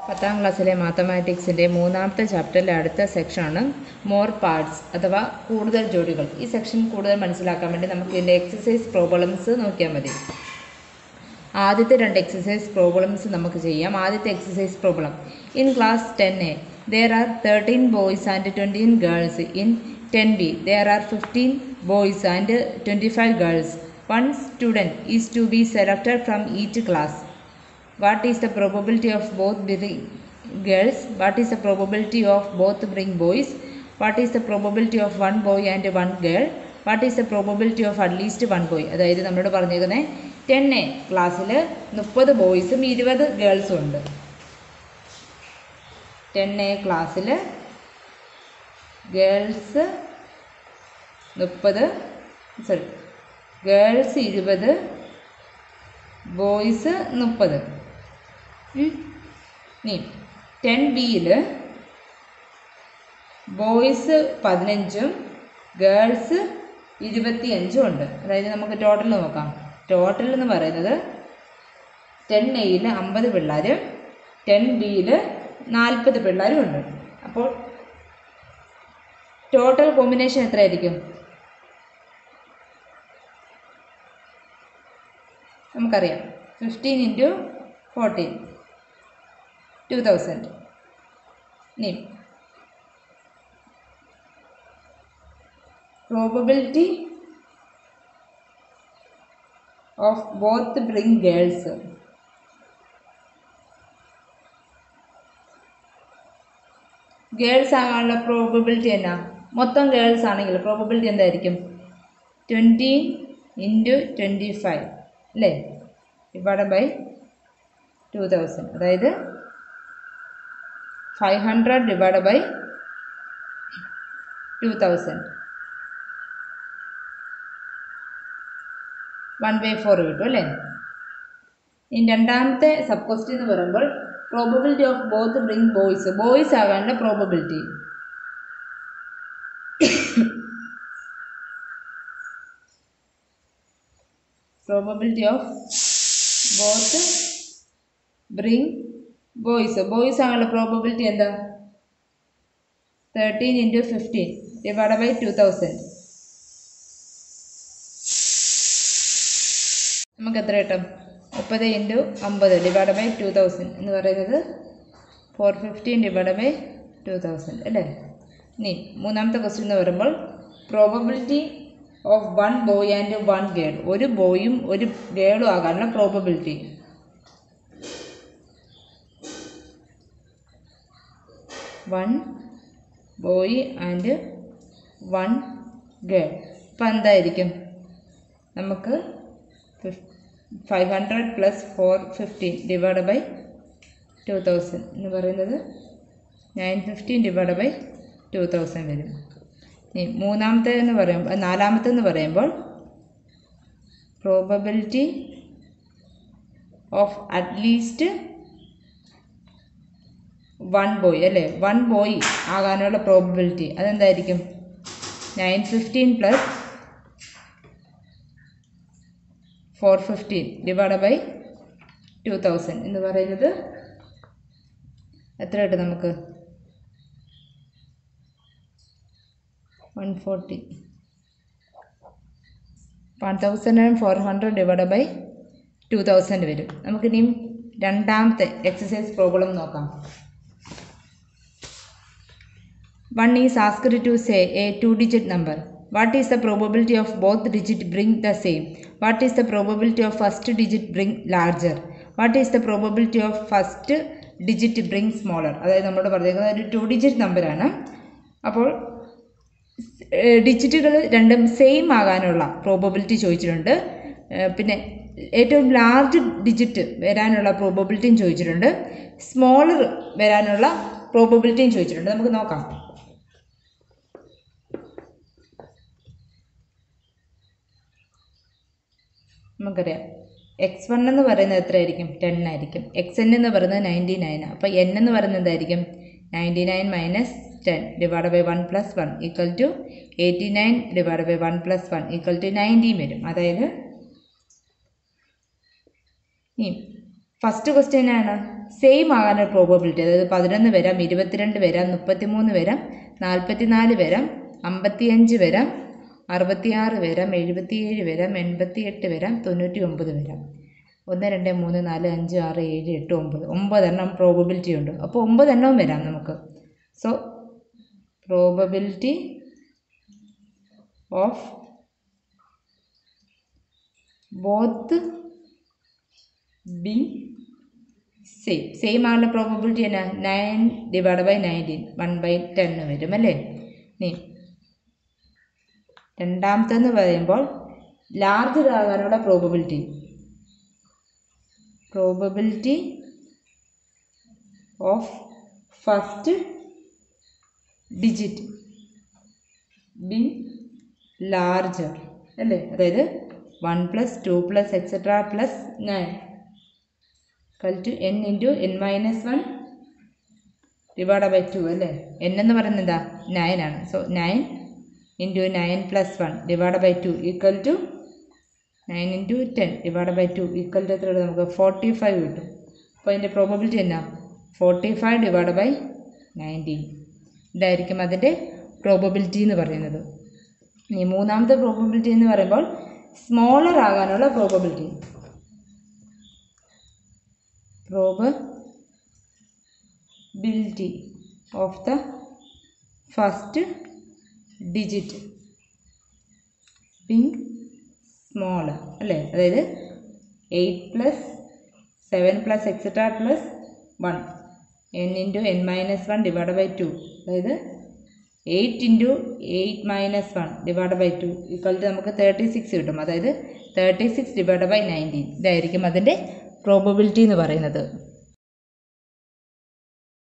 പത്താം ക്ലാസ്സിലെ മാത്തമാറ്റിക്സിൻ്റെ മൂന്നാമത്തെ ചാപ്റ്ററിലെ അടുത്ത സെക്ഷനാണ് മോർ പാർട്സ് അഥവാ കൂടുതൽ ജോഡികൾ ഈ സെക്ഷൻ കൂടുതൽ മനസ്സിലാക്കാൻ വേണ്ടി നമുക്ക് ഇതിൻ്റെ എക്സസൈസ് പ്രോബ്ലംസ് നോക്കിയാൽ മതി ആദ്യത്തെ രണ്ട് എക്സസൈസ് പ്രോബ്ലംസ് നമുക്ക് ചെയ്യാം ആദ്യത്തെ exercise problem in class ten A there are thirteen boys and twenty girls in ten B there are fifteen boys and twenty five girls one student is to be selected from each class what is the probability of both bring girls what is the probability of both bring boys what is the probability of one boy and one girl what is the probability of at least one boy അതായത് നമ്മളോട് പറഞ്ഞേക്കുന്നത് ten A ക്ലാസ്സിൽ മുപ്പത് ബോയ്സും ഇരുപത് ഗേൾസും ഉണ്ട് ten A ക്ലാസ്സിൽ girls മുപ്പത് സോറി ഗേൾസ് ഇരുപത് ബോയ്സ് മുപ്പത് ഇനി ടെൻ ബിയിൽ ബോയ്സ് പതിനഞ്ചും ഗേൾസ് ഇരുപത്തിയഞ്ചും ഉണ്ട് അതായത് നമുക്ക് ടോട്ടൽ നോക്കാം ടോട്ടൽ എന്ന് പറയുന്നത് ടെൻ എയിൽ അമ്പത് പിള്ളേരും ടെൻ ബിയിൽ നാൽപ്പത് പിള്ളേരും ഉണ്ട് അപ്പോൾ ടോട്ടൽ കോമ്പിനേഷൻ എത്രയായിരിക്കും നമുക്കറിയാം fifteen into fourteen two thousand ഇനി പ്രോബബിലിറ്റി ഓഫ് ബോത്ത് ബ്രിങ് ഗേൾസ് ഗേൾസ് ആകാനുള്ള പ്രോബബിലിറ്റി എന്നാ മൊത്തം ഗേൾസ് ആണെങ്കിൽ പ്രോബബിലിറ്റി എന്തായിരിക്കും ട്വൻറ്റി ഇൻറ്റു ട്വൻറ്റി ഫൈവ് അല്ലേ ഡിവൈഡ് ബൈ ടു തൗസൻഡ് അതായത് five hundred divide by two thousand one by four കിട്ടും അല്ലേ ഇനി രണ്ടാമത്തെ സബ് ക്വസ്റ്റ്യൻ എന്ന് പറയുമ്പോൾ പ്രോബബിലിറ്റി ഓഫ് ബോത്ത് ബ്രിങ് ബോയ്സ് ബോയ്സ് ആകാനുള്ള പ്രോബബിലിറ്റി പ്രോബബിലിറ്റി ഓഫ് ബോത്ത് ബ്രിങ് ബോയ്സ് ബോയ്സ് ആകാനുള്ള പ്രോബബിലിറ്റി എന്താ thirteen into fifteen divide by two thousand നമുക്ക് എത്ര കിട്ടും മുപ്പത് ഇൻറ്റു അമ്പത് ഡിവൈഡ് ബൈ ടു തൗസൻഡ് എന്ന് പറയുന്നത് four fifteen divide by two thousand അല്ലേ ഇനി മൂന്നാമത്തെ ക്വസ്റ്റ്യൻ എന്ന് പറയുമ്പോൾ probability of one boy and one girl ഒരു ബോയും ഒരു ഗേളും ആകാനുള്ള probability one boy and one girl ഇപ്പം എന്തായിരിക്കും നമുക്ക് five hundred plus four fifteen divide by two thousand എന്ന് പറയുന്നത് nine fifteen divide by two thousand വരും ഇനി മൂന്നാമത്തെ എന്ന് പറയുമ്പോൾ നാലാമത്തെ എന്ന് പറയുമ്പോൾ probability of at least one boy അല്ലേ വൺ ബോയ് ആകാനുള്ള പ്രോബബിലിറ്റി അതെന്തായിരിക്കും nine fifteen plus four fifteen divide by two thousand എന്ന് പറയുന്നത് എത്ര കിട്ടും നമുക്ക് one forty one thousand and four hundred divide by two thousand വരും നമുക്കിനിയും രണ്ടാമത്തെ എക്സസൈസ് പ്രോബ്ലം നോക്കാം one is asked to say a two digit number what is the probability of both digit bring the same what is the probability of first digit bring larger what is the probability of first digit bring smaller അതായത് നമ്മളോട് പറഞ്ഞേക്കുന്നത് ഒരു two digit നമ്പറാണ് അപ്പോൾ ഡിജിറ്റുകൾ രണ്ടും same ആകാനുള്ള probability ചോദിച്ചിട്ടുണ്ട് പിന്നെ ഏറ്റവും ലാർജ് ഡിജിറ്റ് വരാനുള്ള പ്രോബബിലിറ്റിയും ചോദിച്ചിട്ടുണ്ട് സ്മോളർ വരാനുള്ള പ്രോബബിലിറ്റിയും ചോദിച്ചിട്ടുണ്ട് നമുക്ക് നോക്കാം നമുക്കറിയാം എക്സ് വൺ എന്ന് പറയുന്നത് എത്രയായിരിക്കും ടെൻ ആയിരിക്കും എക്സ് എൻ എന്ന് പറയുന്നത് നയൻറ്റി നയൻ അപ്പോൾ എൻ എന്ന് പറയുന്നത് എന്തായിരിക്കും ninety nine minus ten divide by one plus one equal to eighty nine divide by one plus one equal to nineteen വരും അതായത് ഇനി ഫസ്റ്റ് ക്വസ്റ്റ്യൻ ആണ് സെയിം ആകാനൊരു പ്രോബബിലിറ്റി അതായത് പതിനൊന്ന് വരാം ഇരുപത്തിരണ്ട് വരാം മുപ്പത്തിമൂന്ന് വരാം നാൽപ്പത്തിനാല് വരാം അമ്പത്തിയഞ്ച് വരാം അറുപത്തിയാറ് വരാം എഴുപത്തിയേഴ് വരാം എൺപത്തിയെട്ട് വരാം തൊണ്ണൂറ്റി ഒമ്പത് വരാം ഒന്ന് രണ്ട് മൂന്ന് നാല് അഞ്ച് ആറ് ഏഴ് എട്ട് ഒമ്പത് ഒമ്പതെണ്ണം പ്രോബബിലിറ്റി ഉണ്ട് അപ്പോൾ ഒമ്പതെണ്ണവും വരാം നമുക്ക് so probability of both be same same ആളുടെ പ്രോബബിലിറ്റി എന്നാ nine divide by nineteen one by ten വരും അല്ലേ നീ രണ്ടാമത്തെന്ന് പറയുമ്പോൾ ലാർജർ ആകാനുള്ള probability probability of first digit be larger അല്ലേ അതായത് one plus two plus etcetera plus nine equal to N into N minus one divide by two അല്ലേ N എന്ന് പറയുന്നത് എന്താ നയൻ ആണ് so nine into nine plus one divide by two equal to nine into ten divide by two equal to എത്ര നമുക്ക് forty five കിട്ടും അപ്പോൾ അതിൻ്റെ പ്രോബബിലിറ്റി എന്നാ forty five divide by nineteen ഇതായിരിക്കും അതിൻ്റെ പ്രോബബിലിറ്റി എന്ന് പറയുന്നത് ഇനി മൂന്നാമത്തെ പ്രോബബിലിറ്റി എന്ന് പറയുമ്പോൾ സ്മോളർ ആകാനുള്ള probability probability of the first digit being smaller അല്ലേ അതായത് eight plus seven plus etcetera plus one N into N minus one divide by two അതായത് eight into eight minus one divide by two equal to നമുക്ക് thirty six കിട്ടും അതായത് thirty six divide by nineteen ഇതായിരിക്കും അതിൻ്റെ probability എന്ന് പറയുന്നത്